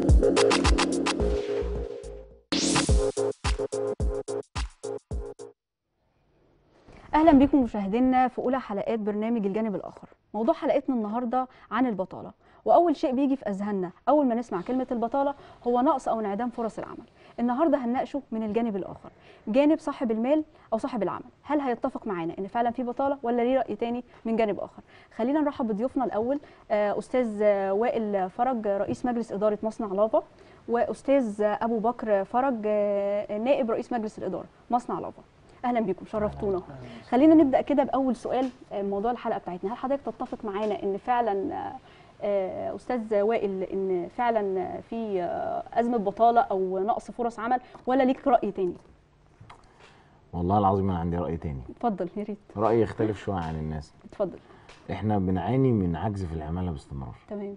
اهلا بكم مشاهدينا في اولى حلقات برنامج الجانب الاخر موضوع حلقتنا النهارده عن البطاله واول شيء بيجي في اذهاننا اول ما نسمع كلمه البطاله هو نقص او انعدام فرص العمل النهارده هنناقشه من الجانب الاخر جانب صاحب المال او صاحب العمل هل هيتفق معانا ان فعلا في بطاله ولا ليه راي تاني من جانب اخر خلينا نرحب بضيوفنا الاول آه، استاذ آه، وائل فرج رئيس مجلس اداره مصنع لافا واستاذ ابو بكر فرج آه، نائب رئيس مجلس الاداره مصنع لافا اهلا بيكم شرفتونا خلينا نبدا كده باول سؤال آه، موضوع الحلقه بتاعتنا هل حضرتك تتفق معانا ان فعلا آه، آه، استاذ وائل ان فعلا في آه، ازمه بطاله او نقص فرص عمل ولا ليك راي تاني والله العظيم انا عندي راي تاني اتفضل يا ريت رايي يختلف شويه عن الناس اتفضل احنا بنعاني من عجز في العماله باستمرار تمام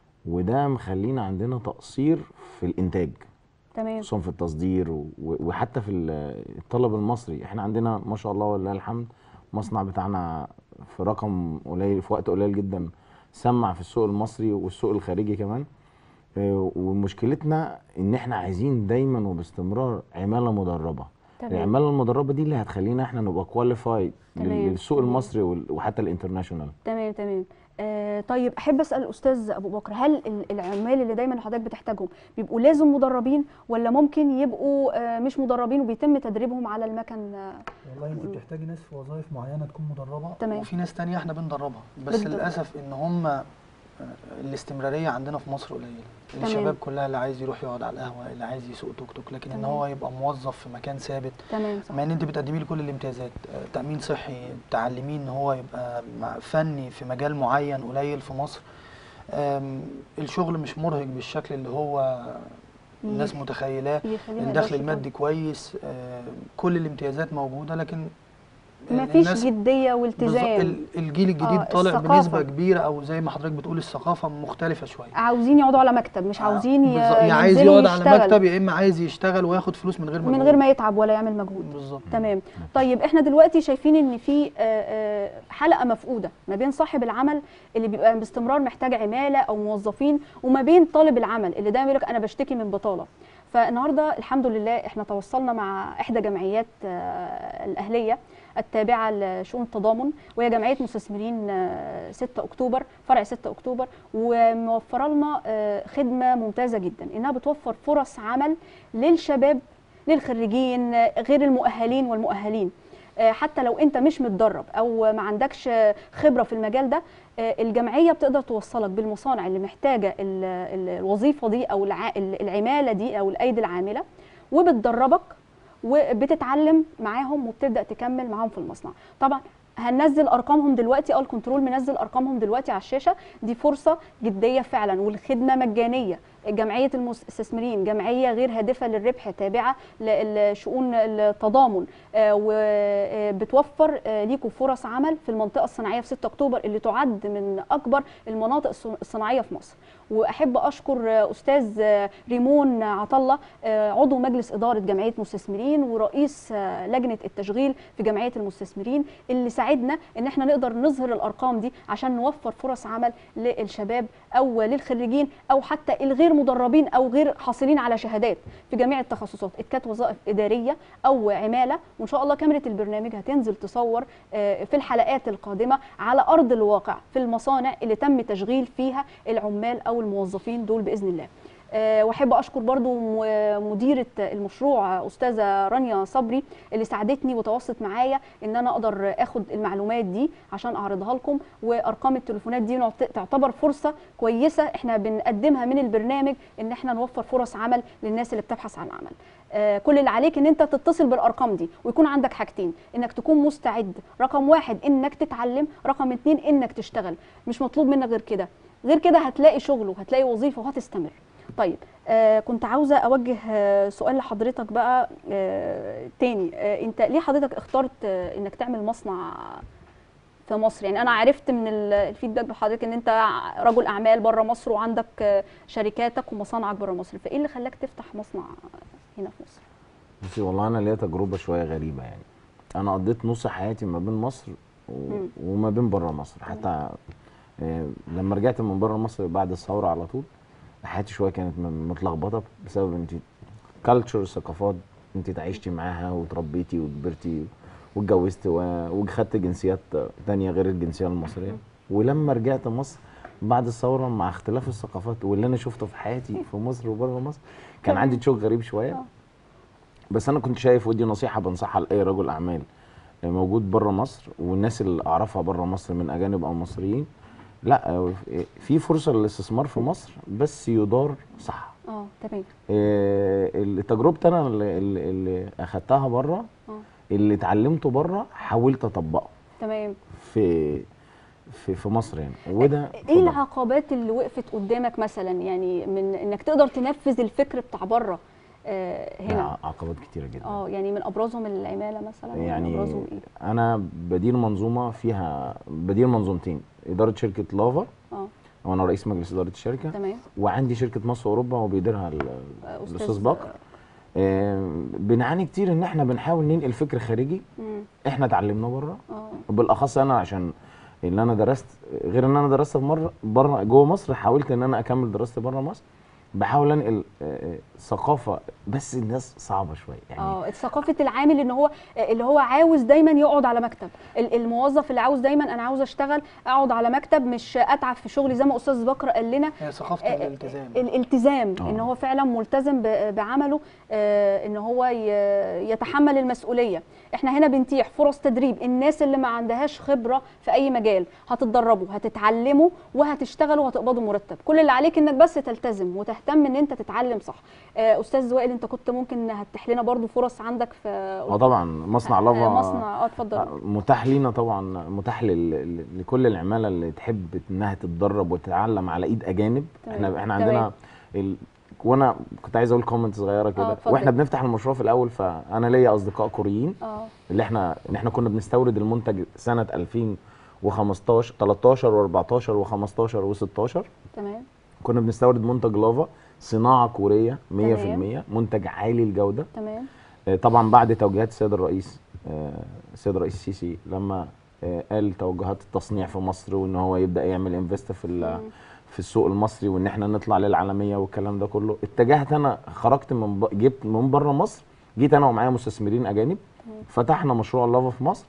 وده مخلينا عندنا تقصير في الانتاج تمام خصوصا في التصدير و- وحتى في ال- الطلب المصري احنا عندنا ما شاء الله ولله الحمد مصنع بتاعنا في رقم قليل في وقت قليل جدا سمع في السوق المصري والسوق الخارجي كمان اه، ومشكلتنا ان احنا عايزين دايما وباستمرار عماله مدربه تمام العماله المدربه دي اللي هتخلينا احنا نبقى كواليفايد تمام. للسوق تمام. المصري وال- وحتى الانترناشونال تمام تمام آه طيب احب اسال الاستاذ ابو بكر هل ال- العمال اللي دايما حضرتك بتحتاجهم بيبقوا لازم مدربين ولا ممكن يبقوا آه مش مدربين وبيتم تدريبهم على المكن آه والله انت بتحتاجي ناس في وظائف معينه تكون مدربه تمام. وفي ناس تانية احنا بندربها بس بالضبط. للاسف ان هم آه، الاستمراريه عندنا في مصر قليله تمام. الشباب كلها اللي عايز يروح يقعد على القهوه اللي عايز يسوق توك توك لكن ان تمام. هو يبقى موظف في مكان ثابت تمام صح مع ان انت بتقدمي له كل الامتيازات آه، تامين صحي تعلميه ان هو يبقى مع- فني في مجال معين قليل في مصر آم، الشغل مش مرهق بالشكل اللي هو الناس يخ- متخيلاه يخليه ما الدخل يقدرش المادي كويس آه، كل الامتيازات موجوده لكن ما فيش الناس- جديه بالظبط والتزام ال- الجيل الجديد آه، طالع الثقافة. بنسبه كبيره او زي ما حضرتك بتقول الثقافه مختلفه شويه عاوزين يقعدوا على مكتب مش عاوزين ي- بالظبط. يا عايز ينزلوا يقعد على يشتغل مكتب يا اما عايز يشتغل وياخد فلوس من غير مجهود من غير ما يتعب ولا يعمل مجهود بالظبط تمام طيب احنا دلوقتي شايفين ان في آه، آه، حلقه مفقوده ما بين صاحب العمل اللي بيبقى باستمرار محتاج عماله او موظفين وما بين طالب العمل اللي دايما يقول لك انا بشتكي من بطاله فالنهارده الحمد لله احنا تواصلنا مع احدى جمعيات آه، الاهليه التابعه لشؤون التضامن وهي جمعيه مستثمرين آه، 6 اكتوبر فرع 6 اكتوبر وموفره لنا آه، خدمه ممتازه جدا انها بتوفر فرص عمل للشباب للخريجين آه، غير المؤهلين والمؤهلين آه، حتى لو انت مش متدرب او ما عندكش آه، خبره في المجال ده آه، الجمعيه بتقدر توصلك بالمصانع اللي محتاجه ال- ال- الوظيفه دي او الع- العماله دي او الايدي العامله وبتدربك وبتتعلم معاهم وبتبدا تكمل معاهم في المصنع طبعا هننزل ارقامهم دلوقتي اه الكنترول منزل ارقامهم دلوقتي على الشاشه دي فرصه جديه فعلا والخدمه مجانيه جمعيه المستثمرين جمعيه غير هادفه للربح تابعه لشؤون التضامن آه، وبتوفر آه، ليكم فرص عمل في المنطقه الصناعيه في 6 اكتوبر اللي تعد من اكبر المناطق الص- الصناعيه في مصر واحب اشكر آه، استاذ آه، ريمون عطله آه، عضو مجلس اداره جمعيه مستثمرين ورئيس آه، لجنه التشغيل في جمعيه المستثمرين اللي ساعدنا ان احنا نقدر نظهر الارقام دي عشان نوفر فرص عمل للشباب او للخريجين او حتى الغير مدربين او غير حاصلين على شهادات في جميع التخصصات إذ كانت وظائف اداريه او عماله وان شاء الله كاميرا البرنامج هتنزل تصور آه، في الحلقات القادمه على ارض الواقع في المصانع اللي تم تشغيل فيها العمال او الموظفين دول باذن الله آه، واحب اشكر برضو م- مديره المشروع آه، استاذه رانيا صبري اللي ساعدتني وتواصلت معايا ان انا اقدر اخد المعلومات دي عشان اعرضها لكم وارقام التليفونات دي نعت- تعتبر فرصه كويسه احنا بنقدمها من البرنامج ان احنا نوفر فرص عمل للناس اللي بتبحث عن عمل آه، كل اللي عليك ان انت تتصل بالارقام دي ويكون عندك حاجتين انك تكون مستعد رقم واحد انك تتعلم رقم اتنين انك تشتغل مش مطلوب منك غير كده غير كده هتلاقي شغل وهتلاقي وظيفه وهتستمر طيب آه كنت عاوزه اوجه آه سؤال لحضرتك بقى آه تاني آه انت ليه حضرتك اخترت آه انك تعمل مصنع في مصر يعني انا عرفت من ال- الفيدباك بحضرتك ان انت رجل اعمال بره مصر وعندك آه شركاتك ومصانعك بره مصر فايه اللي خلاك تفتح مصنع هنا في مصر بصي والله انا ليا تجربه شويه غريبه يعني انا قضيت نص حياتي ما بين مصر و... مم. وما بين بره مصر حتى آه، لما رجعت من بره مصر بعد الثوره على طول حياتي شويه كانت م- متلخبطه بسبب انت كالتشر ثقافات انت تعيشتي معاها وتربيتي وكبرتي واتجوزت و- وخدت جنسيات تانية غير الجنسيه المصريه ولما رجعت مصر بعد الثوره مع اختلاف الثقافات واللي انا شفته في حياتي في مصر وبره مصر كان تمام. عندي تشوك غريب شويه آه. بس انا كنت شايف ودي نصيحه بنصحها لاي رجل اعمال موجود بره مصر والناس اللي اعرفها بره مصر من اجانب او مصريين لا في فرصه للاستثمار في مصر بس يدار صح اه تمام آه، اللي تجربتي انا اللي, اللي- اللي اخدتها بره اه اللي اتعلمته بره حاولت اطبقه تمام في في في مصر يعني وده ايه اتفضل. العقبات اللي وقفت قدامك مثلا يعني من انك تقدر تنفذ الفكر بتاع بره آه لا، هنا عقبات كتيره جدا اه يعني من ابرزهم العماله مثلا ولا يعني ابرزهم ايه انا بدير منظومه فيها بدير منظومتين اداره شركه لافا اه وانا رئيس مجلس اداره الشركه تمام وعندي شركه مصر اوروبا وبيديرها ال- آه، الاستاذ بكر آه، بنعاني كتير ان احنا بنحاول ننقل فكر خارجي مم، احنا اتعلمناه بره اه بالاخص انا عشان اللي انا درست غير ان انا درست في مره بره جوه مصر حاولت ان انا اكمل دراستي بره مصر بحاول انقل آه، آه، ثقافه بس الناس صعبه شويه يعني اه ثقافه العامل ان هو اللي هو عاوز دايما يقعد على مكتب ال- الموظف اللي عاوز دايما انا عاوز اشتغل اقعد على مكتب مش اتعب في شغلي زي ما استاذ بكر قال لنا هي ثقافه آه، الالتزام الالتزام آه. ان هو فعلا ملتزم ب- بعمله آه، ان هو ي- يتحمل المسؤوليه احنا هنا بنتيح فرص تدريب الناس اللي ما عندهاش خبره في اي مجال هتتدربوا هتتعلموا وهتشتغلوا وهتقبضوا مرتب كل اللي عليك انك بس تلتزم وتهتم ان انت تتعلم صح آه، استاذ وائل انت كنت ممكن هتتيح لنا برضو فرص عندك في اه طبعا مصنع لافا آه، مصنع اه اتفضل متاح لينا طبعا متاح لل- لل- لكل العماله اللي تحب انها تتدرب وتتعلم على ايد اجانب تمام. احنا احنا تمام. عندنا ال... وانا كنت عايز اقول كومنت صغيره اه، كده اتفضل. واحنا بنفتح المشروع في الاول فانا ليا اصدقاء كوريين اه اللي احنا ان احنا كنا بنستورد المنتج سنه 2015 13 و14 و15 و16 تمام كنا بنستورد منتج لافا صناعه كوريه 100% تمام. منتج عالي الجوده تمام آه، طبعا بعد توجيهات السيد الرئيس آه، السيد الرئيس السيسي لما آه، قال توجهات التصنيع في مصر وان هو يبدا يعمل انفست في ال- مم. في السوق المصري وان احنا نطلع للعالميه والكلام ده كله اتجهت انا خرجت من ب... جبت من بره مصر جيت انا ومعايا مستثمرين اجانب فتحنا مشروع لافا في مصر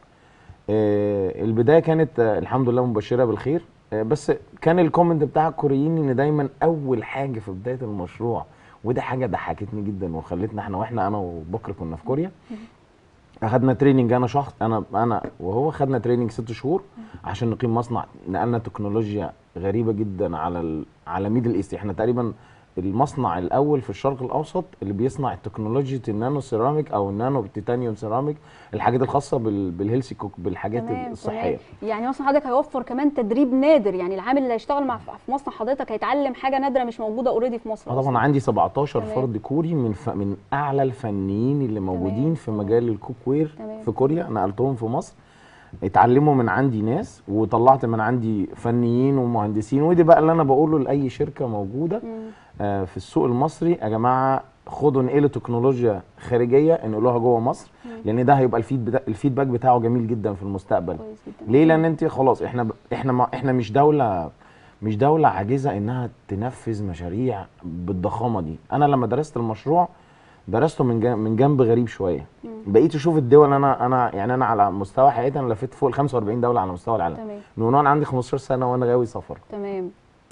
آه، البدايه كانت آه، الحمد لله مبشره بالخير آه، بس كان الكومنت بتاع الكوريين ان دايما اول حاجه في بدايه المشروع وده حاجه ضحكتني جدا وخلتنا احنا واحنا انا وبكر كنا في كوريا اخدنا تريننج انا شخص انا انا وهو خدنا تريننج ست شهور عشان نقيم مصنع نقلنا تكنولوجيا غريبه جدا على ال... على ميدل ايست احنا تقريبا المصنع الاول في الشرق الاوسط اللي بيصنع تكنولوجيا النانو سيراميك او النانو تيتانيوم سيراميك الحاجات الخاصه بال... بالهيلثي كوك بالحاجات تمام الصحيه تمام يعني مصنع حضرتك هيوفر كمان تدريب نادر يعني العامل اللي هيشتغل مع في مصنع حضرتك هيتعلم حاجه نادره مش موجوده اوريدي في مصر اه طبعا أصلاً. عندي 17 تمام. فرد كوري من ف... من اعلى الفنيين اللي موجودين في مجال الكوك وير تمام. في كوريا نقلتهم في مصر اتعلموا من عندي ناس وطلعت من عندي فنيين ومهندسين ودي بقى اللي انا بقوله لاي شركه موجوده مم. آه، في السوق المصري يا جماعه خدوا انقلوا تكنولوجيا خارجيه انقلوها جوه مصر لان ده هيبقى الفيد بتا... الفيدباك بتاعه جميل جدا في المستقبل كويس جدا ليه لان انت خلاص احنا ب... احنا ما... احنا مش دوله مش دوله عاجزه انها تنفذ مشاريع بالضخامه دي انا لما درست المشروع درسته من جنب من جنب غريب شويه بقيت اشوف الدول انا انا يعني انا على مستوى حياتي انا لفيت فوق ال 45 دوله على مستوى العالم تمام من وانا عندي 15 سنه وانا غاوي سفر تمام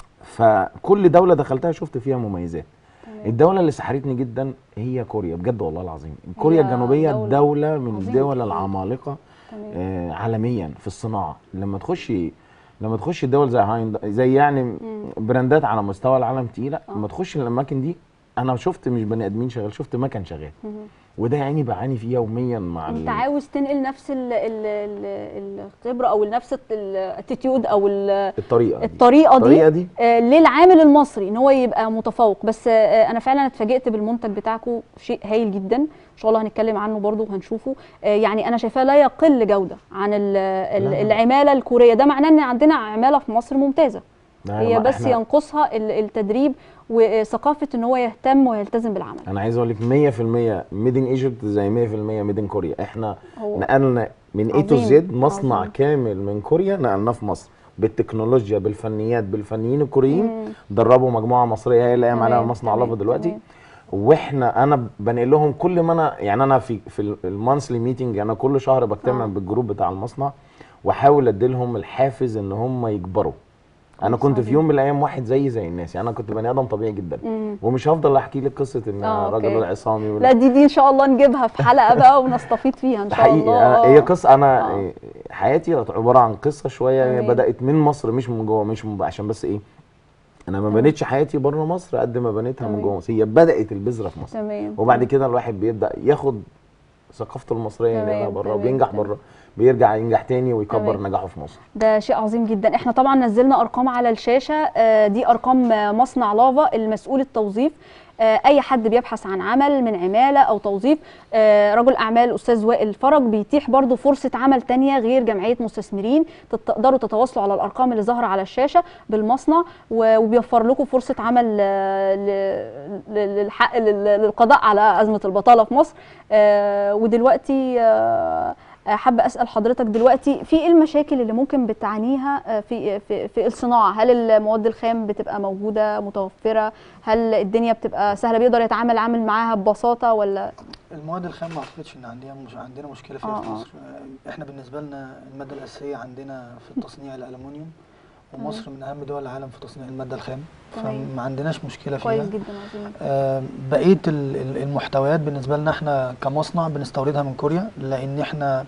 فكل دوله دخلتها شفت فيها مميزات تمام الدوله اللي سحرتني جدا هي كوريا بجد والله العظيم كوريا هي الجنوبيه دولة دوله من عظيمة. الدول العمالقه تمام آه عالميا في الصناعه لما تخشي لما تخشي دول زي هايند زي يعني مم. براندات على مستوى العالم تقيله آه. لما تخشي الاماكن دي انا شفت مش بني ادمين شغال شفت مكن شغال مم. وده يعني بعاني فيه يوميا مع انت ال- عاوز تنقل نفس ال ال ال الخبره او نفس الاتيتيود او ال- الطريقه دي الطريقه دي الطريقه دي آه، للعامل المصري ان هو يبقى متفوق بس آه، انا فعلا اتفاجئت بالمنتج بتاعكم شيء هايل جدا ان شاء الله هنتكلم عنه برضو وهنشوفه آه، يعني انا شايفاه لا يقل جوده عن ال- ال- لا، لا. العماله الكوريه ده معناه ان عندنا عماله في مصر ممتازه ده هي ما بس إحنا- ينقصها ال- التدريب وثقافه ان هو يهتم ويلتزم بالعمل انا عايز اقول لك 100% ميد ان ايجيبت زي 100% ميد ان كوريا احنا هو نقلنا من اي تو عظيم، زد مصنع عظيم. كامل من كوريا نقلناه في مصر بالتكنولوجيا بالفنيات بالفنيين الكوريين مم. دربوا مجموعه مصريه هي اللي قايم عليها تمام، مصنع تمام، لافا دلوقتي تمام. واحنا انا بنقل لهم كل ما انا يعني انا في في المانثلي ميتنج انا كل شهر بجتمع آه. بالجروب بتاع المصنع واحاول ادي لهم الحافز ان هم يكبروا انا كنت في عظيم. يوم من الايام واحد زي زي الناس يعني انا كنت بني ادم طبيعي جدا مم. ومش هفضل احكي لك قصه ان آه، أنا راجل أوكي. عصامي ولا لا دي دي ان شاء الله نجيبها في حلقه بقى ونستفيد فيها ان ده شاء حقيقي الله أنا- هي قصه انا آه. حياتي عباره عن قصه شويه هي تمام. بدات من مصر مش من جوه مش من عشان بس ايه انا ما تمام. بنيتش حياتي بره مصر قد ما بنيتها من تمام. جوه مصر هي بدات البذره في مصر تمام وبعد كده الواحد بيبدا ياخد ثقافته المصريه اللي تمام، هنا بره تمام، وبينجح تمام. بره بيرجع ينجح تاني ويكبر تمام. نجاحه في مصر ده شيء عظيم جدا احنا طبعا نزلنا ارقام على الشاشه آه، دي ارقام آه، مصنع لافا المسؤول التوظيف آه، اي حد بيبحث عن عمل من عماله او توظيف آه، رجل اعمال استاذ وائل فرج بيتيح برضو فرصه عمل تانية غير جمعيه مستثمرين تت- تقدروا تتواصلوا على الارقام اللي ظاهره على الشاشه بالمصنع و- وبيوفر لكم فرصه عمل آه، ل- ل- للحق لل- للقضاء على ازمه البطاله في مصر آه، ودلوقتي آه، آه، حابه اسال حضرتك دلوقتي في ايه المشاكل اللي ممكن بتعانيها آه، في في في الصناعه هل المواد الخام بتبقى موجوده متوفره هل الدنيا بتبقى سهله بيقدر يتعامل عامل معاها ببساطه ولا المواد الخام ما اعتقدش ان عندنا مش عندنا مشكله فيها آه، في آه. مصر آه، احنا بالنسبه لنا الماده الاساسيه عندنا في التصنيع الالومنيوم ومصر من اهم دول العالم في تصنيع الماده الخام تمام. فما عندناش مشكله فيها كويس جدا عظيم آه، بقيه ال- ال- المحتويات بالنسبه لنا احنا كمصنع بنستوردها من كوريا لان احنا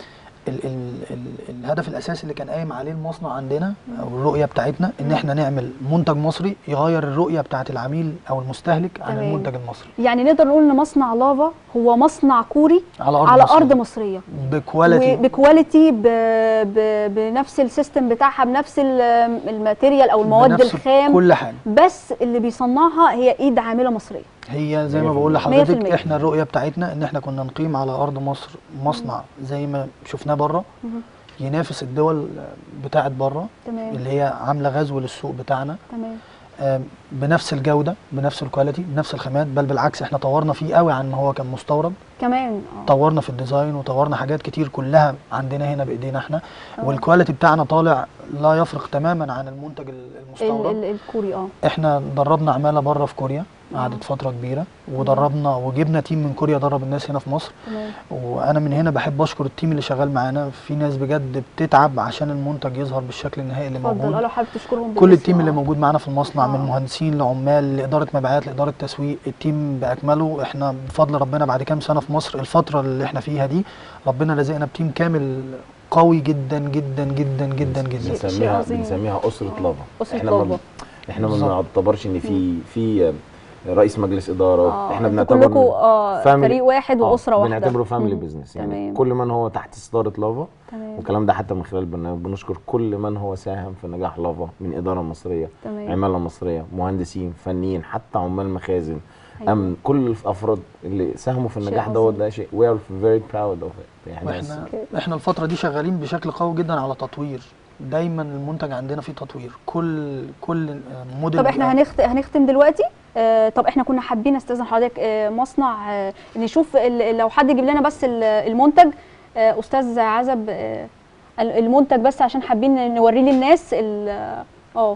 ال ال ال الهدف الاساسي اللي كان قايم عليه المصنع عندنا او الرؤيه بتاعتنا ان احنا نعمل منتج مصري يغير الرؤيه بتاعت العميل او المستهلك عن تمام. المنتج المصري يعني نقدر نقول ان مصنع لافا هو مصنع كوري على ارض على مصرية. ارض مصريه بكواليتي وبكواليتي ب... ب... بنفس السيستم بتاعها بنفس ال- الماتيريال او المواد بنفس الخام كل حاجه بس اللي بيصنعها هي ايد عامله مصريه هي زي ما 100% بقول 100% لحضرتك احنا الرؤيه بتاعتنا ان احنا كنا نقيم على ارض مصر مصنع زي ما شفناه بره مهم. ينافس الدول بتاعت بره تمام اللي هي عامله غزو للسوق بتاعنا تمام آم، بنفس الجوده بنفس الكواليتي بنفس الخامات بل بالعكس احنا طورنا فيه قوي عن ما هو كان مستورد كمان اه طورنا في الديزاين وطورنا حاجات كتير كلها عندنا هنا بايدينا احنا آه. والكواليتي بتاعنا طالع لا يفرق تماما عن المنتج ال- ال- المستورد ال- الكوري اه احنا دربنا عماله بره في كوريا آه. قعدت فتره كبيره ودربنا وجبنا تيم من كوريا درب الناس هنا في مصر تمام وانا من هنا بحب اشكر التيم اللي شغال معانا في ناس بجد بتتعب عشان المنتج يظهر بالشكل النهائي اللي اتفضل موجود اه لو حابب تشكرهم كل بالاسم، التيم اللي آه. موجود معانا في المصنع من آه. مهندسين لعمال لاداره مبيعات لاداره تسويق التيم باكمله احنا بفضل ربنا بعد كام سنه في مصر الفتره اللي احنا فيها دي ربنا رزقنا بتيم كامل قوي جدا جدا جدا جدا جدا شيء بنسميها عظيم. بنسميها اسره آه. لافا أسرة احنا ما لافا. احنا ما بالظبط. بنعتبرش ان في في رئيس مجلس اداره اه احنا انتوا بنعتبر كلكم اه family- فريق واحد آه، واسره واحده بنعتبره فاميلي مم. بزنس يعني تمام. كل من هو تحت صداره لافا تمام والكلام ده حتى من خلال البرنامج بنشكر كل من هو ساهم في نجاح لافا من اداره مصريه تمام عماله مصريه مهندسين فنيين حتى عمال مخازن أيوة. امن كل الافراد اللي ساهموا في شيء النجاح عظيم. دوت ده شيء we are very proud of it يعني بس- واحنا احنا الفتره دي شغالين بشكل قوي جدا على تطوير دايما المنتج عندنا فيه تطوير كل كل آه، موديل طب احنا هنخت... هنختم دلوقتي آه طب احنا كنا حابين استاذن حضرتك آه مصنع آه نشوف ال... لو حد يجيب لنا بس ال- المنتج آه استاذ عزب آه ال- المنتج بس عشان حابين نوريه للناس ال- اه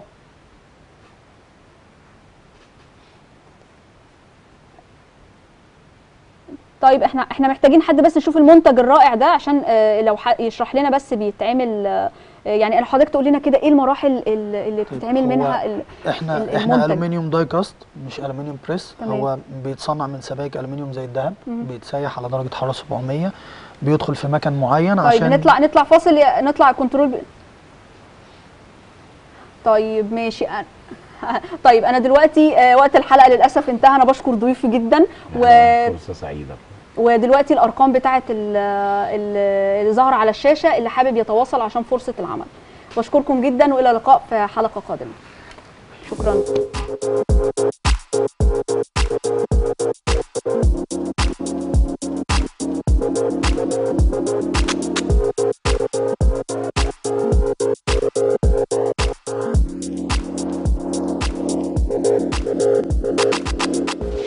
طيب احنا احنا محتاجين حد بس يشوف المنتج الرائع ده عشان آه لو ح... يشرح لنا بس بيتعمل آه يعني انا حضرتك تقول لنا كده ايه المراحل ال- اللي طيب، بتتعمل هو منها ال... احنا ال- احنا المنتج. الومنيوم داي كاست مش الومنيوم بريس تمام. هو بيتصنع من سبائك الومنيوم زي الذهب مم. بيتسيح على درجه حراره 700 بيدخل في مكان معين طيب عشان نطلع نطلع فاصل يا- نطلع كنترول ب... طيب ماشي أنا طيب انا دلوقتي آه، وقت الحلقه للاسف انتهى انا بشكر ضيوفي جدا و... يعني فرصه سعيده ودلوقتي الارقام بتاعه ال- ال- اللي ظاهره على الشاشه اللي حابب يتواصل عشان فرصه العمل بشكركم جدا والى اللقاء في حلقه قادمه شكرا